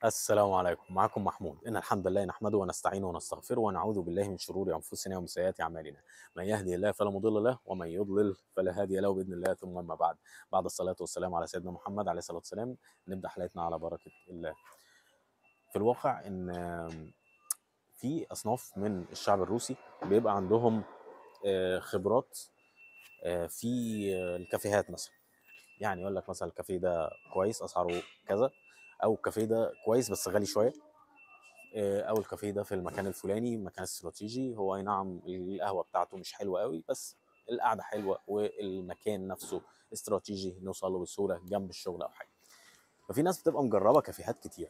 السلام عليكم معكم محمود إن الحمد لله نحمده ونستعينه ونستغفره ونعوذ بالله من شرور أنفسنا ومن سيئات أعمالنا من يهدي الله فلا مضل له ومن يضلل فلا هادي له بإذن الله ثم أما بعد بعد الصلاة والسلام على سيدنا محمد عليه الصلاة والسلام نبدأ حلقتنا على بركة الله في الواقع إن في أصناف من الشعب الروسي بيبقى عندهم آه، خبرات آه، في الكافيهات مثلا يعني يقول لك مثلا الكافيه ده كويس أسعاره كذا او الكافيه ده كويس بس غالي شويه آه، او الكافيه ده في المكان الفلاني مكان استراتيجي هو اي نعم القهوه بتاعته مش حلوه قوي بس القعده حلوه والمكان نفسه استراتيجي نوصل له بسهوله جنب الشغل او حاجه ففي ناس بتبقى مجربه كافيهات كتير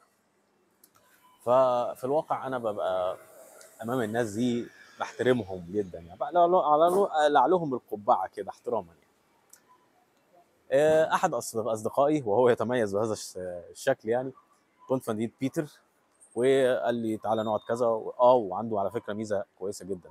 ففي الواقع انا ببقى امام الناس دي بحترمهم جدا يعني بقى لعلهم القبعه كده احتراما يعني آه، احد أص- اصدقائي وهو يتميز بهذا الش- الشكل يعني كنت في مدينه بيتر وقال لي تعالى نقعد كذا اه وعنده على فكره ميزه كويسه جدا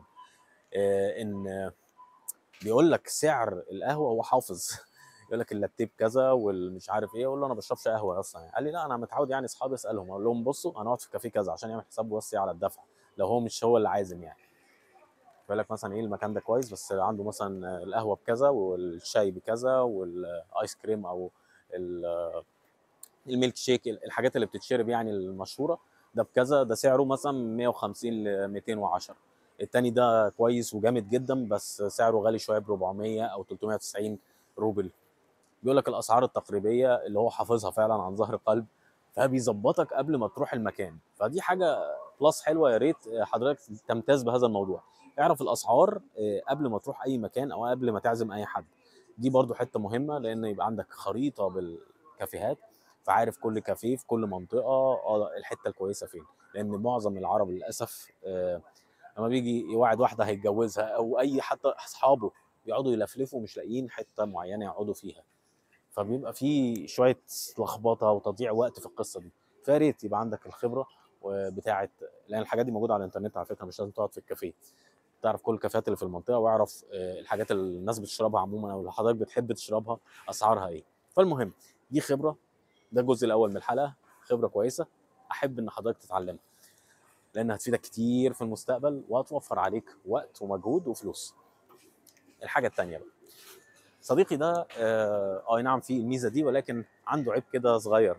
آه، ان آه، بيقول لك سعر القهوه هو حافظ يقول لك اللاتيه بكذا والمش عارف ايه اقول له انا ما بشربش قهوه اصلا يعني قال لي لا انا متعود يعني اصحابي اسالهم اقول لهم بصوا انا اقعد في كافيه كذا عشان يعمل حسابه بس على الدفع لو هو مش هو اللي عازم يعني يقول لك مثلا ايه المكان ده كويس بس عنده مثلا القهوه بكذا والشاي بكذا والايس كريم او ال- الميلك شيك الحاجات اللي بتتشرب يعني المشهوره ده بكذا ده سعره مثلا 150 ل 210 التاني ده كويس وجامد جدا بس سعره غالي شويه ب 400 او 390 روبل بيقول لك الاسعار التقريبيه اللي هو حافظها فعلا عن ظهر قلب فبيظبطك قبل ما تروح المكان فدي حاجه بلس حلوه يا ريت حضرتك تمتاز بهذا الموضوع اعرف الاسعار آه، قبل ما تروح اي مكان او قبل ما تعزم اي حد دي برضو حته مهمه لان يبقى عندك خريطه بالكافيهات فعارف كل كافيه في كل منطقه اه الحته الكويسه فين لان معظم العرب للاسف آه، لما بيجي يوعد واحده هيتجوزها او اي حتى اصحابه بيقعدوا يلفلفوا مش لاقيين حته معينه يقعدوا فيها فبيبقى في شويه لخبطه وتضييع وقت في القصه دي فيا ريت يبقى عندك الخبره بتاعه لان الحاجات دي موجوده على الانترنت على فكره مش لازم تقعد في الكافيه تعرف كل الكافيهات اللي في المنطقه واعرف آه، الحاجات اللي الناس بتشربها عموما او اللي حضرتك بتحب تشربها اسعارها ايه فالمهم دي خبره ده الجزء الاول من الحلقه خبره كويسه احب ان حضرتك تتعلمها لان هتفيدك كتير في المستقبل وهتوفر عليك وقت ومجهود وفلوس الحاجه الثانيه بقى صديقي ده اه أي نعم فيه الميزه دي ولكن عنده عيب كده صغير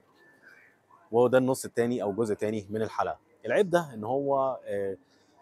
وهو ده النص الثاني او جزء تاني من الحلقه العيب ده ان هو آه،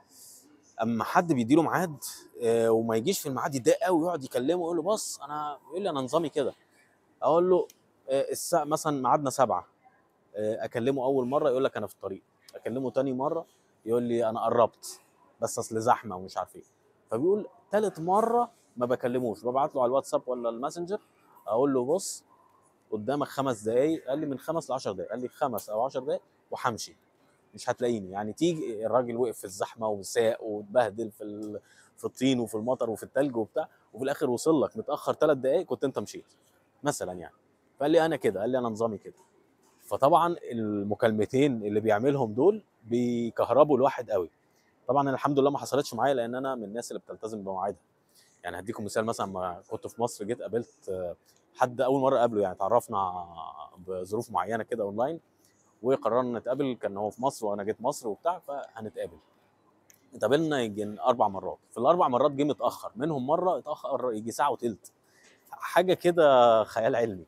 اما حد بيديله ميعاد آه، وما يجيش في الميعاد يتضايق قوي ويقعد يكلمه يقول له بص انا يقول لي انا نظامي كده اقول له آه، الساعه مثلا ميعادنا سبعة آه، اكلمه اول مره يقول لك انا في الطريق اكلمه تاني مره يقول لي انا قربت بس اصل زحمه ومش عارف ايه فبيقول تالت مره ما بكلموش ببعت له على الواتساب ولا الماسنجر اقول له بص قدامك خمس دقايق قال لي من خمس ل 10 دقايق قال لي خمس او 10 دقايق وهمشي مش هتلاقيني يعني تيجي الراجل وقف في الزحمه وساق واتبهدل في ال... في الطين وفي المطر وفي التلج وبتاع وفي الاخر وصل لك متاخر ثلاث دقايق كنت انت مشيت مثلا يعني فقال لي انا كده قال لي انا نظامي كده فطبعا المكالمتين اللي بيعملهم دول بيكهربوا الواحد قوي طبعا أنا الحمد لله ما حصلتش معايا لان انا من الناس اللي بتلتزم بمواعيدها يعني هديكم مثال مثلا ما كنت في مصر جيت قابلت آه، حد اول مره اقابله يعني تعرفنا بظروف معينه كده اونلاين وقررنا نتقابل كان هو في مصر وانا جيت مصر وبتاع فهنتقابل اتقابلنا يجي اربع مرات في الاربع مرات جه متاخر منهم مره اتاخر يجي ساعه وتلت حاجه كده خيال علمي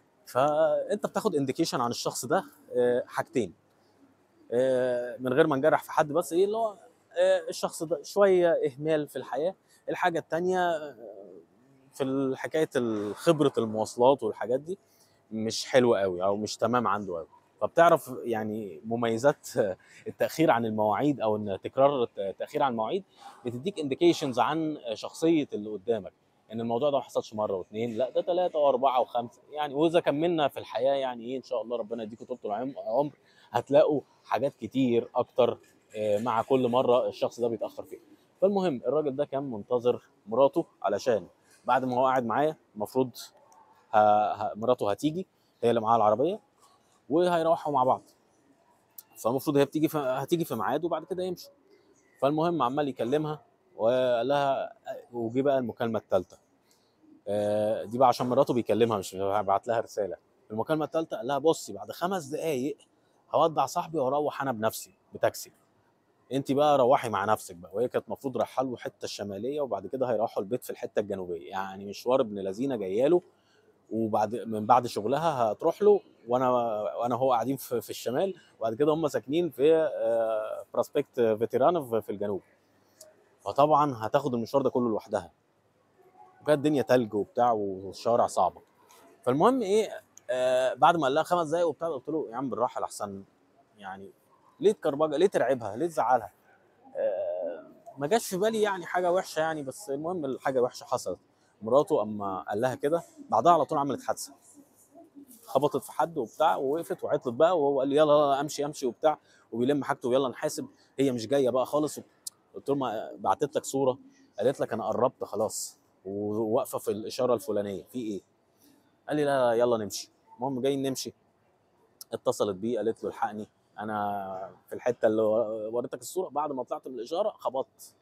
فانت بتاخد انديكيشن عن الشخص ده آه، حاجتين آه، من غير ما نجرح في حد بس ايه اللي هو آه، الشخص ده شويه اهمال في الحياه الحاجه التانيه في حكايه خبره المواصلات والحاجات دي مش حلوه قوي او مش تمام عنده قوي فبتعرف يعني مميزات التاخير عن المواعيد او ان تكرار التاخير عن المواعيد بتديك انديكيشنز عن شخصيه اللي قدامك ان الموضوع ده ما حصلش مره واثنين لا ده ثلاثه واربعه وخمسه يعني واذا كملنا في الحياه يعني ايه ان شاء الله ربنا يديكم طول العم- العمر هتلاقوا حاجات كتير اكتر آه، مع كل مره الشخص ده بيتاخر فيها فالمهم الراجل ده كان منتظر مراته علشان بعد ما هو قاعد معايا المفروض ه... ه... مراته هتيجي هي اللي معاها العربيه وهيروحوا مع بعض فالمفروض هي بتيجي في... هتيجي في ميعاد وبعد كده يمشوا فالمهم عمال يكلمها وقال لها وجي بقى المكالمه الثالثه دي بقى عشان مراته بيكلمها مش بعت لها رساله المكالمه الثالثه قال لها بصي بعد خمس دقائق هودع صاحبي واروح انا بنفسي بتاكسي انت بقى روحي مع نفسك بقى وهي كانت المفروض رايحه له الحته الشماليه وبعد كده هيروحوا البيت في الحته الجنوبيه يعني مشوار ابن لذينه جايه له وبعد من بعد شغلها هتروح له وانا وانا هو قاعدين في, في الشمال وبعد كده هم ساكنين في آه، بروسبكت فيتيران في- في الجنوب فطبعا هتاخد المشوار ده كله لوحدها وكانت الدنيا تلج وبتاع والشوارع صعبه فالمهم ايه آه بعد ما قال لها خمس دقايق وبتاع قلت له يا عم بالراحه لحسن يعني ليه تكربجها ليه ترعبها ليه تزعلها آه ما جاش في بالي يعني حاجه وحشه يعني بس المهم الحاجه وحشه حصلت مراته اما قال لها كده بعدها على طول عملت حادثه خبطت في حد وبتاع ووقفت وعطلت بقى وهو قال لي يلا يلا امشي امشي وبتاع وبيلم حاجته ويلا نحاسب هي مش جايه بقى خالص قلت له ما بعتت لك صوره قالت لك انا قربت خلاص وواقفه في الاشاره الفلانيه في ايه؟ قال لي لا لا يلا نمشي المهم جايين نمشي اتصلت بيه قالت له الحقني انا في الحته اللي وريتك الصوره بعد ما طلعت من الاشاره خبطت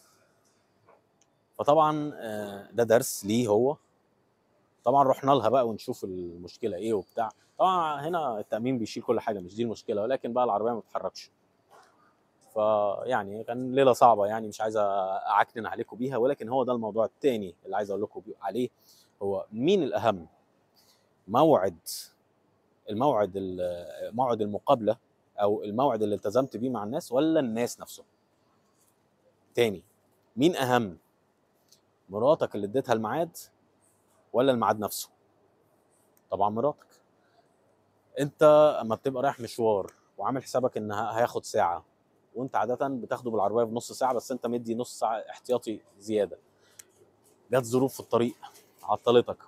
فطبعا آه، ده درس ليه هو طبعا رحنا لها بقى ونشوف المشكله ايه وبتاع طبعا هنا التامين بيشيل كل حاجه مش دي المشكله ولكن بقى العربيه ما بتتحركش فيعني كان ليله صعبه يعني مش عايز اعكنن عليكم بيها ولكن هو ده الموضوع الثاني اللي عايز اقول لكم بيه- عليه هو مين الاهم موعد الموعد ال- موعد المقابله او الموعد اللي التزمت بيه مع الناس ولا الناس نفسهم تاني مين اهم مراتك اللي اديتها الميعاد ولا الميعاد نفسه طبعا مراتك انت اما بتبقى رايح مشوار وعامل حسابك ان ه- هياخد ساعه وانت عاده بتاخده بالعربيه بنص ساعه بس انت مدي نص ساعه احتياطي زياده جت ظروف في الطريق عطلتك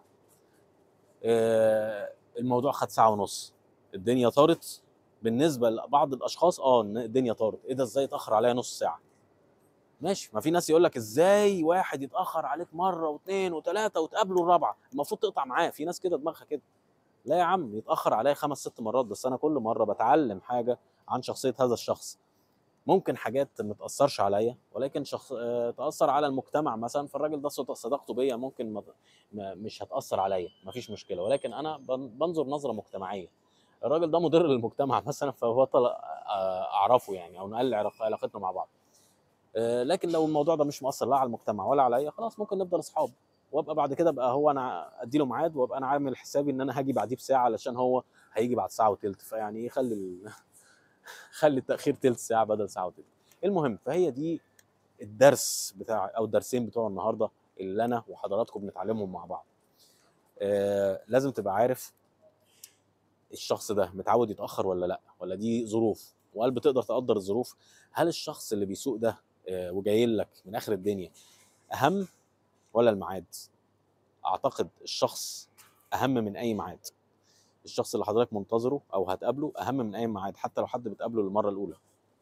آه، الموضوع خد ساعه ونص الدنيا طارت بالنسبه لبعض الاشخاص اه إن الدنيا طارت ايه ده ازاي اتاخر عليا نص ساعه ماشي ما في ناس يقول لك ازاي واحد يتاخر عليك مره واثنين وثلاثه وتقابله الرابعه المفروض تقطع معاه في ناس كده دماغها كده لا يا عم يتاخر عليا خمس ست مرات بس انا كل مره بتعلم حاجه عن شخصيه هذا الشخص ممكن حاجات ما تاثرش عليا ولكن شخص آه، تاثر على المجتمع مثلا فالراجل ده صد- صداقته بيا ممكن ما... ما مش هتاثر عليا مفيش مشكله ولكن انا بن- بنظر نظره مجتمعيه الراجل ده مضر للمجتمع مثلا فهو طلع آه، اعرفه يعني او نقلل علاق- علاقتنا مع بعض آه، لكن لو الموضوع ده مش مؤثر لا على المجتمع ولا عليا خلاص ممكن نفضل اصحاب وابقى بعد كده ابقى هو انا ادي له ميعاد وابقى انا عامل حسابي ان انا هاجي بعديه بساعه علشان هو هيجي بعد ساعه وتلت فيعني ايه خلي ال... خلي التاخير تلت ساعه بدل ساعه وتلت المهم فهي دي الدرس بتاع او الدرسين بتوع النهارده اللي انا وحضراتكم بنتعلمهم مع بعض آه لازم تبقى عارف الشخص ده متعود يتاخر ولا لا ولا دي ظروف وهل بتقدر تقدر الظروف هل الشخص اللي بيسوق ده آه وجاي لك من اخر الدنيا اهم ولا الميعاد اعتقد الشخص اهم من اي ميعاد الشخص اللي حضرتك منتظره او هتقابله اهم من اي ميعاد حتى لو حد بتقابله للمره الاولى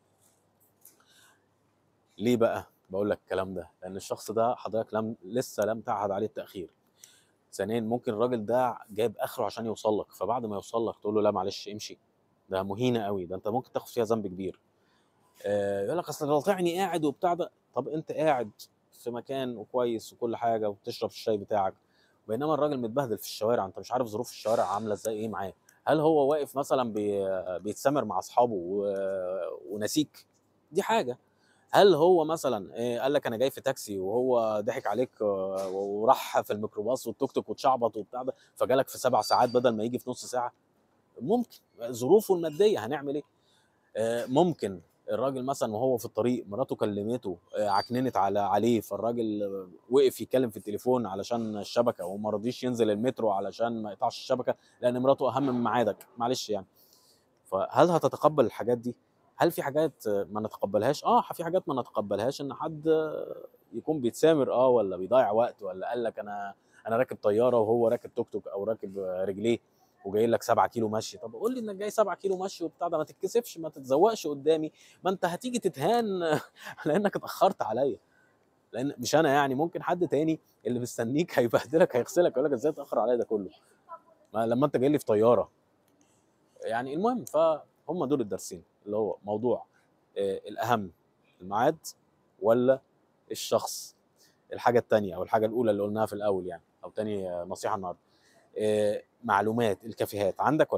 ليه بقى بقول لك الكلام ده لان الشخص ده حضرتك لم لسه لم تعهد عليه التاخير ثانيا ممكن الراجل ده جايب اخره عشان يوصل لك فبعد ما يوصل لك تقول له لا معلش امشي ده مهينه قوي ده انت ممكن تاخد فيها ذنب كبير آه يقول لك اصل قاطعني قاعد وبتاع ده طب انت قاعد في مكان وكويس وكل حاجه وبتشرب الشاي بتاعك بينما الراجل متبهدل في الشوارع انت مش عارف ظروف الشوارع عامله ازاي ايه معاه هل هو واقف مثلا بي... بيتسامر مع اصحابه و... ونسيك دي حاجه هل هو مثلا إيه قال لك انا جاي في تاكسي وهو ضحك عليك آه، وراح في الميكروباص والتوك توك واتشعبط وبتاع ده فجالك في سبع ساعات بدل ما يجي في نص ساعه ممكن ظروفه الماديه هنعمل ايه آه، ممكن الراجل مثلا وهو في الطريق مراته كلمته آه، عكننت على عليه فالراجل آه، وقف يتكلم في التليفون علشان الشبكه وما رضيش ينزل المترو علشان ما يقطعش الشبكه لان مراته اهم من ميعادك معلش يعني فهل هتتقبل الحاجات دي هل في حاجات آه، ما نتقبلهاش اه في حاجات ما نتقبلهاش ان حد آه، يكون بيتسامر اه ولا بيضيع وقت ولا قال لك انا انا راكب طياره وهو راكب توك توك او راكب آه، رجليه وجاي لك 7 كيلو مشي طب قول لي انك جاي 7 كيلو مشي وبتاع ده ما تتكسفش ما تتزوقش قدامي ما انت هتيجي تتهان لانك اتاخرت عليا لان مش انا يعني ممكن حد تاني اللي مستنيك هيبهدلك هيغسلك يقول لك ازاي اتاخر عليا ده كله ما لما انت جاي لي في طياره يعني المهم فهم دول الدرسين اللي هو موضوع آه، الاهم الميعاد ولا الشخص الحاجه الثانيه او الحاجه الاولى اللي قلناها في الاول يعني او تاني آه، نصيحه النهارده آه، معلومات الكافيهات عندك ولا لا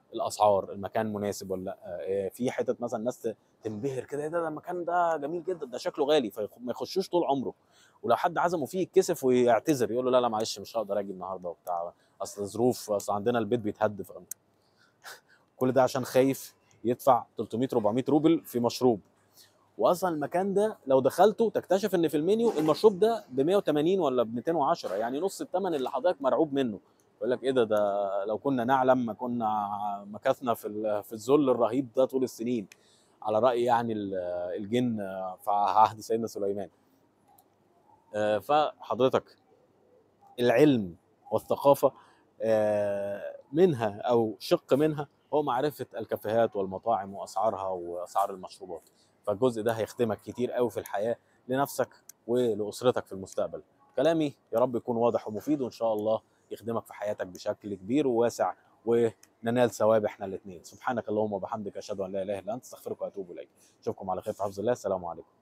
الاسعار المكان مناسب ولا لا آه، في حتت مثلا ناس ت- تنبهر كده ايه ده ده المكان ده جميل جدا ده شكله غالي فما يخشوش طول عمره ولو حد عزمه فيه يتكسف ويعتذر يقول له لا لا معلش مش هقدر اجي النهارده وبتاع اصل ظروف اصل عندنا البيت بيتهد ف- كل ده عشان خايف يدفع 300 400 روبل في مشروب واصلا المكان ده لو دخلته تكتشف ان في المنيو المشروب ده ب 180 ولا ب 210 يعني نص الثمن اللي حضرتك مرعوب منه يقول لك ايه ده ده لو كنا نعلم ما كنا مكثنا في ال- في الذل الرهيب ده طول السنين على راي يعني ال- الجن في عهد سيدنا سليمان آه، فحضرتك العلم والثقافه آه، منها او شق منها هو معرفه الكافيهات والمطاعم واسعارها واسعار المشروبات فالجزء ده هيخدمك كتير قوي في الحياه لنفسك ولاسرتك في المستقبل كلامي يا رب يكون واضح ومفيد وان شاء الله يخدمك في حياتك بشكل كبير وواسع وننال ثواب احنا الاثنين سبحانك اللهم وبحمدك اشهد ان لا اله الا انت استغفرك واتوب اليك اشوفكم على خير في حفظ الله السلام عليكم